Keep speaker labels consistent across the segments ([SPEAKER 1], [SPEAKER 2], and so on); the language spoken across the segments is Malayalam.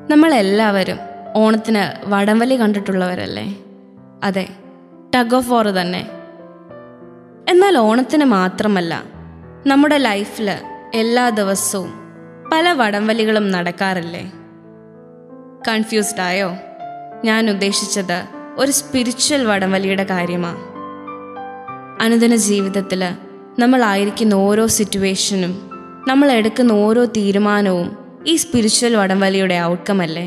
[SPEAKER 1] നമ്മളെല്ലാവരും ഓണത്തിന് വടംവലി കണ്ടിട്ടുള്ളവരല്ലേ അതെ ടഗ് ഓഫ് വാർ തന്നെ എന്നാൽ ഓണത്തിന് മാത്രമല്ല നമ്മുടെ ലൈഫിൽ എല്ലാ ദിവസവും പല വടംവലികളും നടക്കാറില്ലേ കൺഫ്യൂസ്ഡ് ആയോ ഞാൻ ഉദ്ദേശിച്ചത് ഒരു സ്പിരിച്വൽ വടംവലിയുടെ കാര്യമാണ് അനുദിന ജീവിതത്തിൽ നമ്മളായിരിക്കുന്ന ഓരോ സിറ്റുവേഷനും നമ്മൾ എടുക്കുന്ന ഓരോ തീരുമാനവും ഈ സ്പിരിച്വൽ വടംവലിയുടെ ഔട്ട്കം അല്ലേ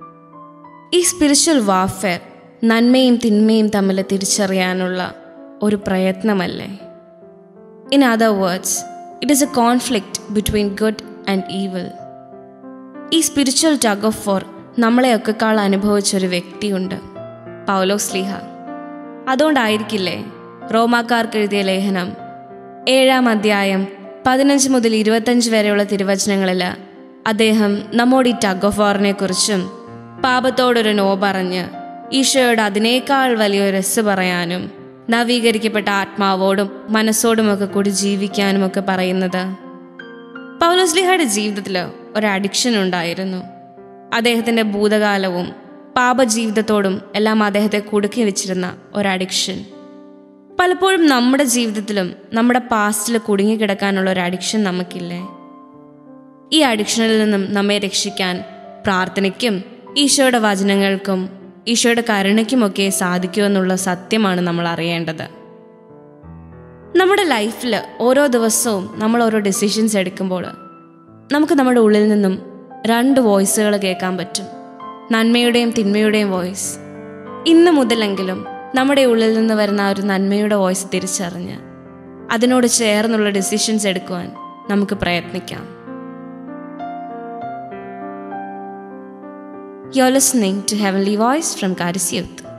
[SPEAKER 1] ഈ സ്പിരിച്വൽ വാർഫെയർ നന്മയും തിന്മയും തമ്മിൽ തിരിച്ചറിയാനുള്ള ഒരു പ്രയത്നമല്ലേ in other words it is a conflict between good and evil ഈ സ്പിരിച്വൽ ടഗ് ഓഫ് ഫോർ നമ്മളെയൊക്കെക്കാൾ അനുഭവിച്ചൊരു വ്യക്തിയുണ്ട് പൗലോ സ്ലീഹ അതുകൊണ്ടായിരിക്കില്ലേ റോമാക്കാർക്ക് എഴുതിയ ലേഖനം ഏഴാം അധ്യായം പതിനഞ്ച് മുതൽ ഇരുപത്തഞ്ച് വരെയുള്ള തിരുവചനങ്ങളിൽ അദ്ദേഹം നമ്മോട് ഈ ടഗ് ഓഫ് വാറിനെ കുറിച്ചും പാപത്തോടൊരു നോ പറഞ്ഞ് ഈശോയോട് അതിനേക്കാൾ വലിയൊരു രസ് പറയാനും നവീകരിക്കപ്പെട്ട ആത്മാവോടും മനസ്സോടുമൊക്കെ കൂടി ജീവിക്കാനുമൊക്കെ പറയുന്നത് പൗലോസ്ലിഹയുടെ ജീവിതത്തിൽ ഒരു അഡിക്ഷൻ ഉണ്ടായിരുന്നു അദ്ദേഹത്തിൻ്റെ ഭൂതകാലവും പാപജീവിതത്തോടും എല്ലാം അദ്ദേഹത്തെ കുടുക്കി വെച്ചിരുന്ന ഒരു അഡിക്ഷൻ പലപ്പോഴും നമ്മുടെ ജീവിതത്തിലും നമ്മുടെ പാസ്റ്റിൽ കുടുങ്ങിക്കിടക്കാനുള്ള ഒരു അഡിക്ഷൻ നമുക്കില്ലേ ഈ അഡിക്ഷനിൽ നിന്നും നമ്മെ രക്ഷിക്കാൻ പ്രാർത്ഥനയ്ക്കും ഈശോയുടെ വചനങ്ങൾക്കും ഈശോയുടെ കരുണയ്ക്കുമൊക്കെ സാധിക്കുമെന്നുള്ള സത്യമാണ് നമ്മൾ അറിയേണ്ടത് നമ്മുടെ ലൈഫിൽ ഓരോ ദിവസവും നമ്മൾ ഓരോ ഡെസിഷൻസ് എടുക്കുമ്പോൾ നമുക്ക് നമ്മുടെ ഉള്ളിൽ നിന്നും രണ്ട് വോയിസുകൾ കേൾക്കാൻ പറ്റും നന്മയുടെയും തിന്മയുടെയും വോയിസ് ഇന്ന് മുതലെങ്കിലും നമ്മുടെ ഉള്ളിൽ നിന്ന് വരുന്ന ആ ഒരു നന്മയുടെ വോയിസ് തിരിച്ചറിഞ്ഞ് അതിനോട് ചേർന്നുള്ള ഡെസിഷൻസ് എടുക്കുവാൻ നമുക്ക് പ്രയത്നിക്കാം You're listening to Heavenly Voice from Caris Youth.